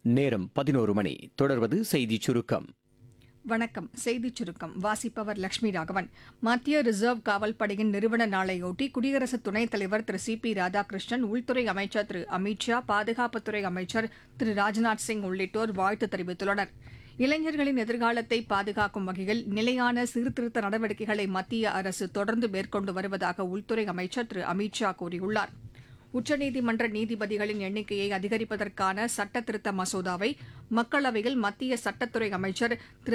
நேரம் பதினோரு மணி தொடர்வது செய்திச் சுருக்கம் வணக்கம் செய்திச் சுருக்கம் வாசிப்பவர் லட்சுமி ராகவன் மத்திய ரிசர்வ் காவல் படையின் நிறுவன நாளையொட்டி குடியரசு துணைத் தலைவர் திரு சி பி ராதாகிருஷ்ணன் உள்துறை அமைச்சர் திரு அமித் ஷா பாதுகாப்புத்துறை அமைச்சர் திரு ராஜ்நாத் சிங் உள்ளிட்டோர் வாழ்த்து தெரிவித்துள்ளனர் இளைஞர்களின் எதிர்காலத்தை பாதுகாக்கும் வகையில் நிலையான சீர்திருத்த நடவடிக்கைகளை மத்திய அரசு தொடர்ந்து மேற்கொண்டு வருவதாக உள்துறை அமைச்சர் திரு அமித் ஷா கூறியுள்ளார் உச்சநீதிமன்ற நீதிபதிகளின் எண்ணிக்கையை அதிகரிப்பதற்கான சட்ட திருத்த மசோதாவை மக்களவையில் மத்திய சட்டத்துறை அமைச்சர் திரு